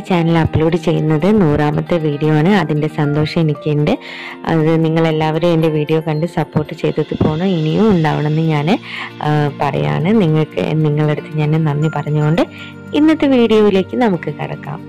channel upload ചെയ്യുന്നത് നൂറാമത്തെ video ആണ് അതിൻ്റെ സന്തോഷം എനിക്കുണ്ട് അത് നിങ്ങളെല്ലാവരും എൻ്റെ വീഡിയോ കണ്ട് സപ്പോർട്ട് ചെയ്തത് പോകണം ഇനിയും ഉണ്ടാവണമെന്ന് ഞാൻ ആ, പറയാണ് നിങ്ങൾക്ക് നിങ്ങളുടെ അടുത്ത് ഞാൻ നന്ദി പറഞ്ഞുകൊണ്ട് ഇന്നത്തെ വീഡിയോയിലേക്ക് നമുക്ക് കടക്കാം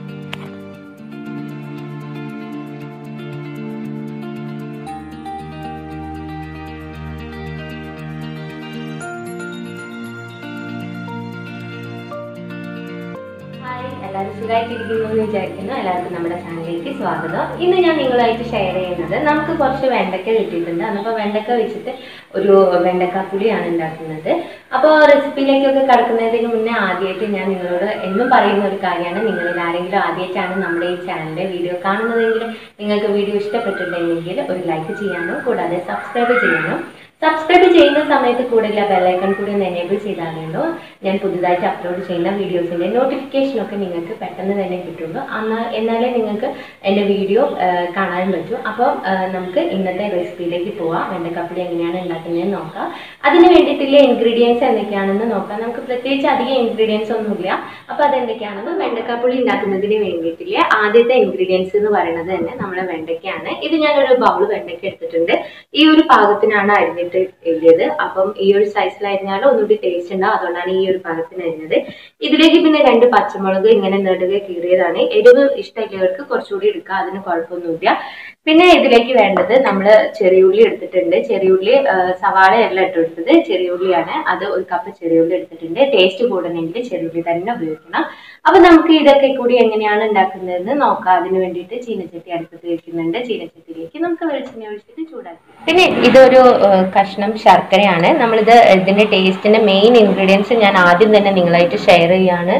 ഹായ് എല്ലാവരും സുഖമായിട്ടിരിക്കുന്നു എന്ന് വിചാരിക്കുന്നു എല്ലാവർക്കും നമ്മുടെ ചാനലിലേക്ക് സ്വാഗതം ഇന്ന് ഞാൻ നിങ്ങളായിട്ട് ഷെയർ ചെയ്യുന്നത് നമുക്ക് കുറച്ച് വെണ്ടക്ക കിട്ടിയിട്ടുണ്ട് അപ്പോൾ വെണ്ടക്ക വെച്ചിട്ട് ഒരു വെണ്ടക്ക പുളിയാണ് ഉണ്ടാക്കുന്നത് അപ്പോൾ റെസിപ്പിയിലേക്കൊക്കെ കടക്കുന്നതിന് മുന്നേ ആദ്യമായിട്ട് ഞാൻ നിങ്ങളോട് എന്നും പറയുന്ന ഒരു കാര്യമാണ് നിങ്ങളിൽ ആരെങ്കിലും ആദ്യമായിട്ടാണ് നമ്മുടെ ഈ ചാനലിൻ്റെ വീഡിയോ കാണുന്നതെങ്കിൽ നിങ്ങൾക്ക് വീഡിയോ ഇഷ്ടപ്പെട്ടിട്ടുണ്ടെങ്കിൽ ഒരു ലൈക്ക് ചെയ്യാനും കൂടാതെ സബ്സ്ക്രൈബ് ചെയ്യാനും സബ്സ്ക്രൈബ് ചെയ്യുന്ന സമയത്ത് കൂടെയുള്ള ബെല്ലൈക്കൺ കൂടി ഒന്ന് എനേബിൾ ചെയ്താലുണ്ടോ ഞാൻ പുതുതായിട്ട് അപ്ലോഡ് ചെയ്യുന്ന വീഡിയോസിൻ്റെ നോട്ടിഫിക്കേഷൻ ഒക്കെ നിങ്ങൾക്ക് പെട്ടെന്ന് തന്നെ കിട്ടുള്ളൂ എന്നാൽ എന്നാലേ നിങ്ങൾക്ക് എൻ്റെ വീഡിയോ കാണാൻ പറ്റൂ അപ്പോൾ നമുക്ക് ഇന്നത്തെ റെസിപ്പിയിലേക്ക് പോവാം വെണ്ടക്കപ്പടി എങ്ങനെയാണ് ഉണ്ടാക്കുന്നതെന്ന് നോക്കാം അതിന് വേണ്ടിയിട്ടുള്ള ഇൻഗ്രീഡിയൻസ് എന്തൊക്കെയാണെന്ന് നോക്കാം നമുക്ക് പ്രത്യേകിച്ച് അധികം ഇൻഗ്രീഡിയൻസ് ഒന്നുമില്ല അപ്പോൾ അതെന്തൊക്കെയാണെന്ന് വെണ്ടക്കാപ്പുളി ഉണ്ടാക്കുന്നതിന് വേണ്ടിയിട്ടുള്ള ആദ്യത്തെ ഇൻഗ്രീഡിയൻസ് എന്ന് പറയുന്നത് തന്നെ നമ്മുടെ വെണ്ടയ്ക്കാണ് ഇത് ഞാനൊരു ബൗൾ വെണ്ടയ്ക്ക എടുത്തിട്ടുണ്ട് ഈ ഒരു പാകത്തിനാണ് അരിഞ്ഞിട്ട് എഴുതിയത് അപ്പം ഈ ഒരു സൈസിലായിരുന്നാലും ഒന്നുകൂടി ടേസ്റ്റ് ഉണ്ടാവും അതുകൊണ്ടാണ് ഈ ഒരു പാകത്തിന് അരിഞ്ഞത് ഇതിലേക്ക് പിന്നെ രണ്ട് പച്ചമുളക് ഇങ്ങനെ നെടുകെ കീറിയതാണ് എരിവ് ഇഷ്ടമില്ലവർക്ക് കുറച്ചുകൂടി എടുക്കുക അതിന് കുഴപ്പമൊന്നുമില്ല പിന്നെ ഇതിലേക്ക് വേണ്ടത് നമ്മൾ ചെറിയുള്ളി എടുത്തിട്ടുണ്ട് ചെറിയുള്ളി ആ, സവാളയല്ല ഇട്ട് എടുത്തത് ചെറിയുള്ളിയാണ് അത് ഒരു കപ്പ് ചെറിയുള്ളി എടുത്തിട്ടുണ്ട് ടേസ്റ്റ് കൂടണമെങ്കിൽ ചെറിയുള്ളി തന്നെ ഉപയോഗിക്കണം അപ്പൊ നമുക്ക് ഇതൊക്കെ കൂടി എങ്ങനെയാണ് ഉണ്ടാക്കുന്നതെന്ന് നോക്കാം അതിന് വേണ്ടിയിട്ട് ചീനച്ചട്ടി അടുപ്പത്ത് വെക്കുന്നുണ്ട് ചീനച്ചട്ടിയിലേക്ക് നമുക്ക് വെളിച്ചെണ്ണ ഒഴിച്ചിട്ട് ചൂടാക്കി പിന്നെ ഇതൊരു ആ, കഷ്ണം ശർക്കരയാണ് നമ്മളിത് ഇതിന്റെ ടേസ്റ്റിന്റെ മെയിൻ ഇൻഗ്രീഡിയൻസ് ഞാൻ ആദ്യം തന്നെ നിങ്ങളായിട്ട് ഷെയർ ചെയ്യാണ്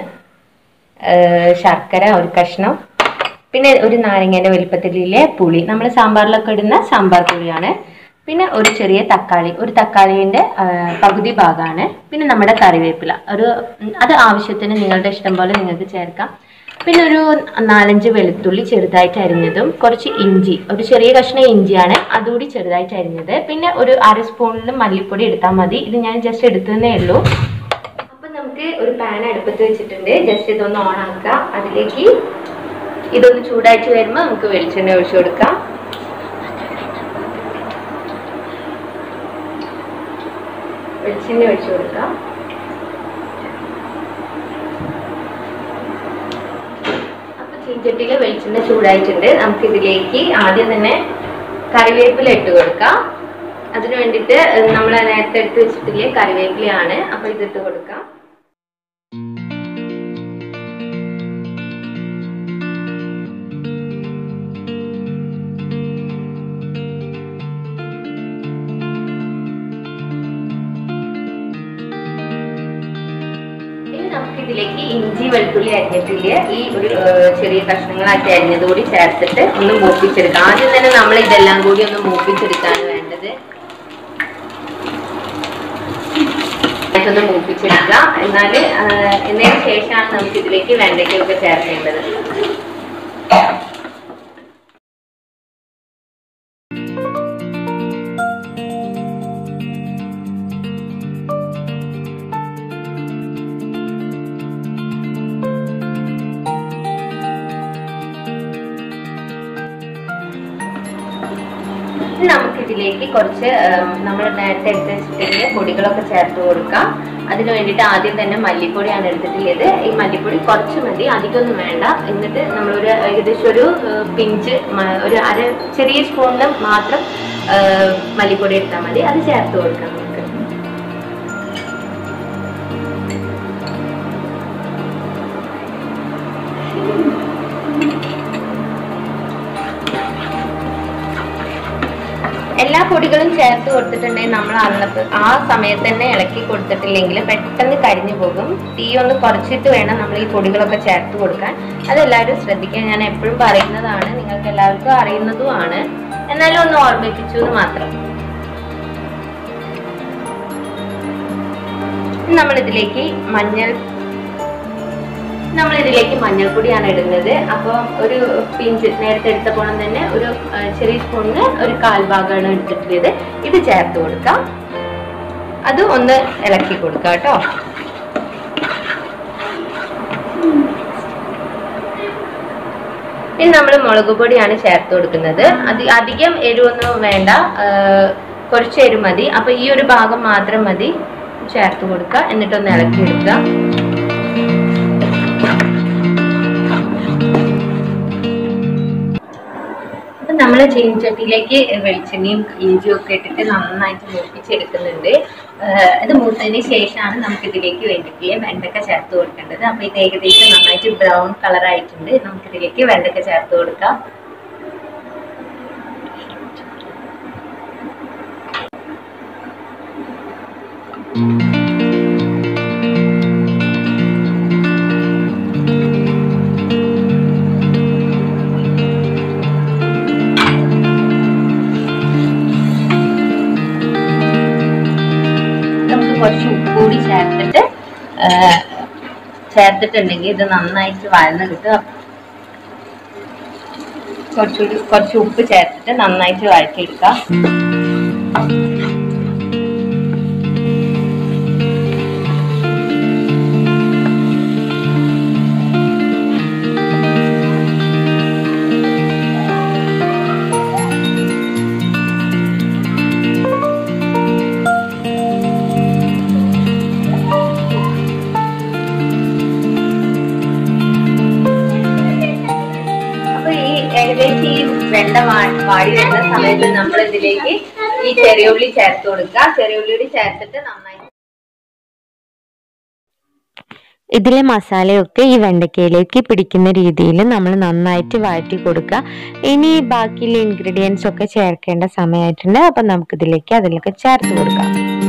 ആ, ശർക്കര ഒരു കഷ്ണം പിന്നെ ഒരു നാരങ്ങേന്റെ വലിപ്പത്തിലെ പുളി നമ്മൾ സാമ്പാറിലൊക്കെ ഇടുന്ന സാമ്പാർ പുളിയാണ് പിന്നെ ഒരു ചെറിയ തക്കാളി ഒരു തക്കാളിന്റെ ആ, പകുതി ഭാഗമാണ് പിന്നെ നമ്മുടെ കറിവേപ്പില ഒരു ഉം, അത് ആവശ്യത്തിന് നിങ്ങളുടെ ഇഷ്ടം പോലെ നിങ്ങൾക്ക് ചേർക്കാം പിന്നെ ഒരു നാലഞ്ച് വെളുത്തുള്ളി ചെറുതായിട്ട് അരിഞ്ഞതും കുറച്ച് ഇഞ്ചി ഒരു ചെറിയ കഷ്ണം ഇഞ്ചിയാണ് അതുകൂടി ചെറുതായിട്ട് അരിഞ്ഞത് പിന്നെ ഒരു അര സ്പൂണിൽ മല്ലിപ്പൊടി എടുത്താൽ മതി ഇത് ഞാൻ ജസ്റ്റ് എടുത്തതേ ഉള്ളൂ അപ്പൊ നമുക്ക് ഒരു പാൻ അടുപ്പത്ത് വെച്ചിട്ടുണ്ട് ജസ്റ്റ് ഇതൊന്ന് ഓൺ ആക്കാം അതിലേക്ക് ഇതൊന്ന് ചൂടായിട്ട് വരുമ്പോൾ നമുക്ക് വെളിച്ചെണ്ണ ഒഴിച്ചു കൊടുക്കാം വെളിച്ചെണ്ണ ഒഴിച്ചു കൊടുക്കാം അപ്പൊ ചീഞ്ചട്ടിയിൽ വെളിച്ചെണ്ണ ചൂടായിട്ടുണ്ട് നമുക്ക് ഇതിലേക്ക് ആദ്യം തന്നെ കറിവേപ്പില ഇട്ട് കൊടുക്കാം അതിന് വേണ്ടിയിട്ട് നമ്മൾ നേരത്തെ എടുത്ത് വെച്ചിട്ടില്ലേ കറിവേപ്പിലയാണ് അപ്പൊ ഇതിട്ട് കൊടുക്കാം ഇനി നമുക്ക് ഇതിലേക്ക് ഇഞ്ചി വെളുത്തുള്ളി അരിഞ്ഞിട്ടില്ല ഈ ഒരു ഏഹ്, ചെറിയ കഷ്ണങ്ങളാക്കി അരിഞ്ഞത് കൂടി ചേർത്തിട്ട് ഒന്ന് മൂപ്പിച്ചെടുക്കാം ആദ്യം തന്നെ നമ്മൾ ഇതെല്ലാം കൂടി ഒന്ന് മൂപ്പിച്ചെടുക്കാണ് വേണ്ടത് ഒന്ന് മൂപ്പിച്ചെടുക്കാം എന്നാൽ എന്നതിന് ശേഷമാണ് നമുക്ക് ഇതിലേക്ക് വെണ്ടയ്ക്കൊക്കെ ചേർക്കേണ്ടത് ഇനി നമുക്ക് ഇതിലേക്ക് കുറച്ച് നമ്മൾ നേരത്തെ എടുത്ത് വെച്ചിട്ടുണ്ടെങ്കിൽ പൊടികളൊക്കെ ചേർത്ത് കൊടുക്കാം അതിന് വേണ്ടിയിട്ട് ആദ്യം തന്നെ മല്ലിപ്പൊടിയാണ് എടുത്തിട്ടുള്ളത് ഈ മല്ലിപ്പൊടി കുറച്ച് മതി അധികമൊന്നും വേണ്ട എന്നിട്ട് നമ്മളൊരു ഏകദേശം ഒരു ഏഹ്, പിഞ്ച് മ- ഒരു അര ചെറിയ സ്പൂണിന് മാത്രം ഏഹ്, മല്ലിപ്പൊടി എടുത്താൽ മതി അത് ചേർത്ത് കൊടുക്കാം നമുക്ക് എല്ലാ പൊടികളും ചേർത്ത് കൊടുത്തിട്ടുണ്ടെങ്കിൽ നമ്മൾ അന്നത്തെ ആ സമയത്ത് തന്നെ ഇളക്കി കൊടുത്തിട്ടില്ലെങ്കിൽ പെട്ടെന്ന് കരിഞ്ഞു പോകും തീ ഒന്ന് കുറച്ചിട്ട് വേണം നമ്മൾ ഈ പൊടികളൊക്കെ ചേർത്ത് കൊടുക്കാൻ അതെല്ലാവരും ശ്രദ്ധിക്കാൻ ഞാൻ എപ്പോഴും പറയുന്നതാണ് നിങ്ങൾക്ക് എല്ലാവർക്കും അറിയുന്നതുമാണ് എന്നാലും ഒന്ന് ഓർമ്മിപ്പിച്ചു എന്ന് മാത്രം നമ്മൾ ഇതിലേക്ക് മഞ്ഞൾ നമ്മൾ ഇതിലേക്ക് മഞ്ഞൾപ്പൊടിയാണ് ഇടുന്നത് അപ്പോൾ ഒരു പിഞ്ച് നേരത്തെ എടുത്ത പോണം തന്നെ ഒരു ആ, ചെറിയ സ്പൂണിന് ഒരു കാൽ ഭാഗമാണ് എടുത്തിട്ടുള്ളത് ഇത് ചേർത്ത് കൊടുക്കാം അത് ഒന്ന് ഇളക്കി കൊടുക്കാം കേട്ടോ ഇനി നമ്മൾ മുളക് പൊടിയാണ് ചേർത്ത് കൊടുക്കുന്നത് അത് അധികം എരിവൊന്നും വേണ്ട ആ, കുറച്ച് എരിവ് മതി അപ്പൊ ഈ ഒരു ഭാഗം മാത്രം മതി ചേർത്ത് കൊടുക്കുക എന്നിട്ടൊന്ന് ഇളക്കി എടുക്കുക അപ്പൊ നമ്മൾ ചീനിച്ചട്ടിയിലേക്ക് വെളിച്ചെണ്ണയും ഇഞ്ചിയും ഒക്കെ ഇട്ടിട്ട് നന്നായിട്ട് മൂപ്പിച്ചെടുക്കുന്നുണ്ട് ആഹ് ഇത് മൂത്തതിന് ശേഷമാണ് നമുക്ക് ഇതിലേക്ക് വേണ്ടിയിട്ടുള്ള വെണ്ടക്ക ചേർത്ത് കൊടുക്കേണ്ടത് അപ്പൊ ഇത് ഏകദേശം നന്നായിട്ട് ബ്രൗൺ കളർ ആയിട്ടുണ്ട് നമുക്ക് ഇതിലേക്ക് വെണ്ടക്ക ചേർത്ത് കൊടുക്കാം നമുക്ക് കുറച്ച് ഉപ്പ് കൂടി ചേർത്തിട്ട് ആഹ് ചേർത്തിട്ടുണ്ടെങ്കിൽ ഇത് നന്നായിട്ട് വഴന്ന് കിട്ടും കുറച്ചുകൂടി കുറച്ച് ഉപ്പ് ചേർത്തിട്ട് നന്നായിട്ട് വഴറ്റിയെടുക്കാം അപ്പൊ ഈ ഏകദേശം ഈ വെണ്ട വാ- വാടി വരുന്ന സമയത്ത് നമ്മൾ ഇതിലേക്ക് ഈ ചെറിയ ഉള്ളി ചേർത്ത് കൊടുക്കുക ചെറിയ ഉള്ളി ചേർത്തിട്ട് നന്നായി ഇതിലെ മസാലയൊക്കെ ഈ വെണ്ടയ്ക്കയിലേക്ക് പിടിക്കുന്ന രീതിയിൽ നമ്മൾ നന്നായിട്ട് വഴറ്റി കൊടുക്കുക ഇനി ബാക്കിയുള്ള ഇൻഗ്രീഡിയൻസ് ഒക്കെ ചേർക്കേണ്ട സമയമായിട്ടുണ്ട് അപ്പം നമുക്കിതിലേക്ക് അതിലൊക്കെ ചേർത്ത് കൊടുക്കാം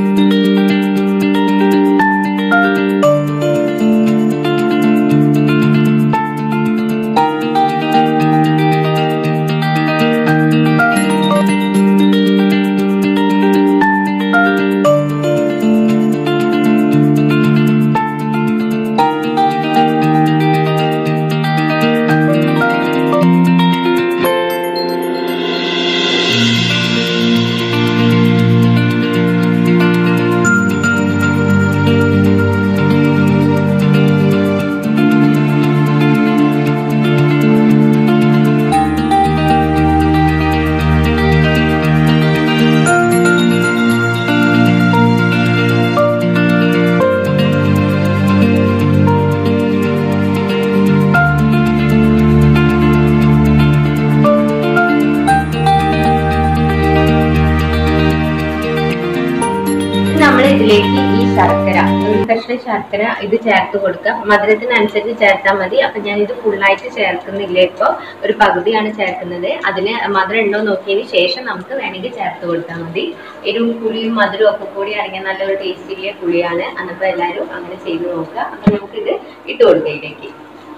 നമ്മൾ ഇതിലേക്ക് ഈ ശർക്കര ഒരു കഷ്ണം ശർക്കര ഇത് ചേർത്ത് കൊടുക്കുക മധുരത്തിനനുസരിച്ച് ചേർത്താൽ മതി അപ്പൊ ഞാൻ ഇത് ഫുള്ളായിട്ട് ചേർക്കുന്നില്ല ഇപ്പൊ ഒരു പകുതിയാണ് ചേർക്കുന്നത് അതിന് മധുരം ഉണ്ടോ നോക്കിയതിന് ശേഷം നമുക്ക് വേണമെങ്കിൽ ചേർത്ത് കൊടുത്താൽ മതി എരിവും പുളിയും മധുരവും ഒക്കെ കൂടി അടങ്ങിയ നല്ലൊരു ടേസ്റ്റിലെ പുളിയാണ് അന്നപ്പോ എല്ലാവരും അങ്ങനെ ചെയ്ത് നോക്കുക അപ്പൊ നമുക്കിത് ഇട്ട് കൊടുക്കാം ഇതിലേക്ക്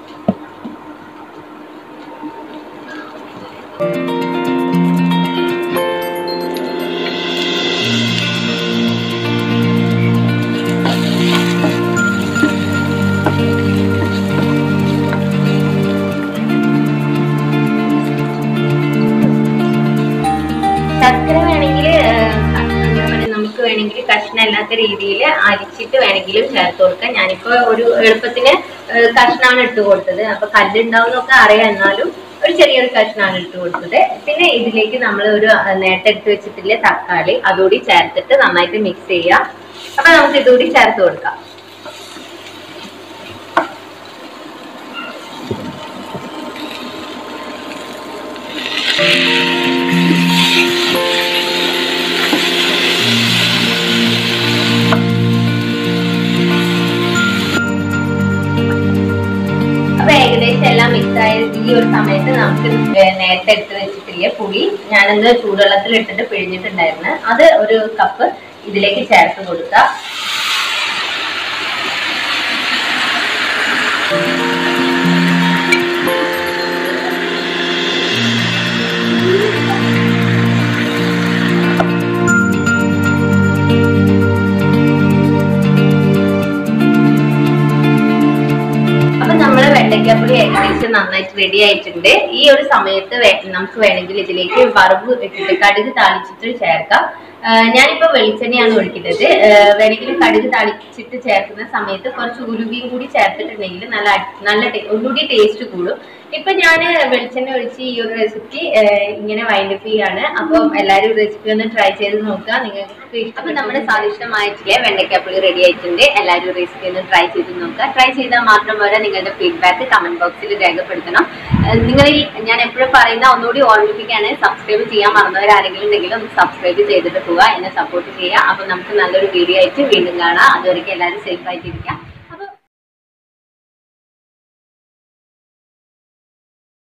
ശർക്കര വേണമെങ്കിൽ എന്താ പറയുക നമുക്ക് വേണമെങ്കിൽ കഷ്ണം അല്ലാത്ത രീതിയിൽ അരിച്ചിട്ട് വേണമെങ്കിലും ചേർത്ത് കൊടുക്കാം ഞാനിപ്പോ ഒരു എളുപ്പത്തിന് ഏഹ് കഷ്ണമാണ് ഇട്ട് കൊടുത്തത് അപ്പൊ കല്ലുണ്ടാവുന്നൊക്കെ അറിയാം എന്നാലും ഒരു ചെറിയൊരു കഷ്ണമാണ് ഇട്ട് കൊടുത്തത് പിന്നെ ഇതിലേക്ക് നമ്മൾ ഒരു നേട്ടം എടുത്ത് വെച്ചിട്ടില്ലേ തക്കാളി അതുകൂടി ചേർത്തിട്ട് നന്നായിട്ട് മിക്സ് ചെയ്യാം അപ്പൊ നമുക്ക് ഇതുകൂടി ചേർത്ത് കൊടുക്കാം അപ്പൊ ഏകദേശം എല്ലാം മിക്സ് ആയ ഈ ഒരു സമയത്ത് നമുക്ക് നേരത്തെ എടുത്ത് വെച്ചിട്ടില്ലേ പുളി ഞാനന്ന് ചൂടുവെള്ളത്തിൽ ഇട്ടിട്ട് പിഴിഞ്ഞിട്ടുണ്ടായിരുന്നു അത് ഒരു കപ്പ് ഇതിലേക്ക് ചേർത്ത് കൊടുക്കുക അപ്പൊ നമ്മള് വെണ്ടയ്ക്കാപ്പുളി ഏകദേശം നന്നായിട്ട് റെഡി ആയിട്ടുണ്ട് ഈ ഒരു സമയത്ത് വേ- നമുക്ക് വേണമെങ്കിൽ ഇതിലേക്ക് വറവ് ഇട്ടിട്ട് കടുക് താളിച്ചിട്ട് ചേർക്കാം ആ, ഞാനിപ്പോ വെളിച്ചെണ്ണയാണ് ഒഴിക്കുന്നത് ആ, വേണമെങ്കിൽ കടുക് താളിച്ചിട്ട് ചേർക്കുന്ന സമയത്ത് കുറച്ച് ഉരുവിയും കൂടി ചേർത്തിട്ടുണ്ടെങ്കിൽ നല്ല അടി- നല്ല ടേ- ഒന്നുകൂടി ടേസ്റ്റ് കൂടും ഇപ്പൊ ഞാൻ വെളിച്ചെണ്ണ ഒഴിച്ച് ഈ ഒരു റെസിപ്പി ഇങ്ങനെ വൈൻഡപ്പ് ചെയ്യാണ് അപ്പം എല്ലാരും റെസിപ്പി ഒന്ന് ട്രൈ ചെയ്ത് നോക്കുക നിങ്ങൾക്ക് ഇഷ്ടം നമ്മുടെ സ്വാദിഷ്ടമായിട്ടുള്ള വെണ്ടയ്ക്കാപ്പുളി റെഡി ആയിട്ടുണ്ട് എല്ലാവരും റെസിപ്പി ഒന്ന് ട്രൈ ചെയ്ത് നോക്കുക ട്രൈ ചെയ്താൽ മാത്രം പോരാ നിങ്ങളുടെ ഫീഡ്ബാക്ക് കമന്റ് ബോക്സിൽ രേഖപ്പെടുത്തണം ഏഹ് നിങ്ങളിൽ ഞാൻ എപ്പോഴും പറയുന്ന ഒന്നുകൂടി ഓർമ്മിപ്പിക്കുകയാണ് സബ്സ്ക്രൈബ് ചെയ്യാൻ മറന്നവരാരെങ്കിലും ഉണ്ടെങ്കിൽ ഒന്ന് സബ്സ്ക്രൈബ് ചെയ്തിട്ട് പോവുക എന്നെ സപ്പോർട്ട് ചെയ്യുക അപ്പൊ നമുക്ക് നല്ലൊരു വീഡിയോ ആയിട്ട് വീണ്ടും കാണാം അതുവരെയ്ക്കും എല്ലാവരും സേഫ് ആയിട്ടിരിക്കാം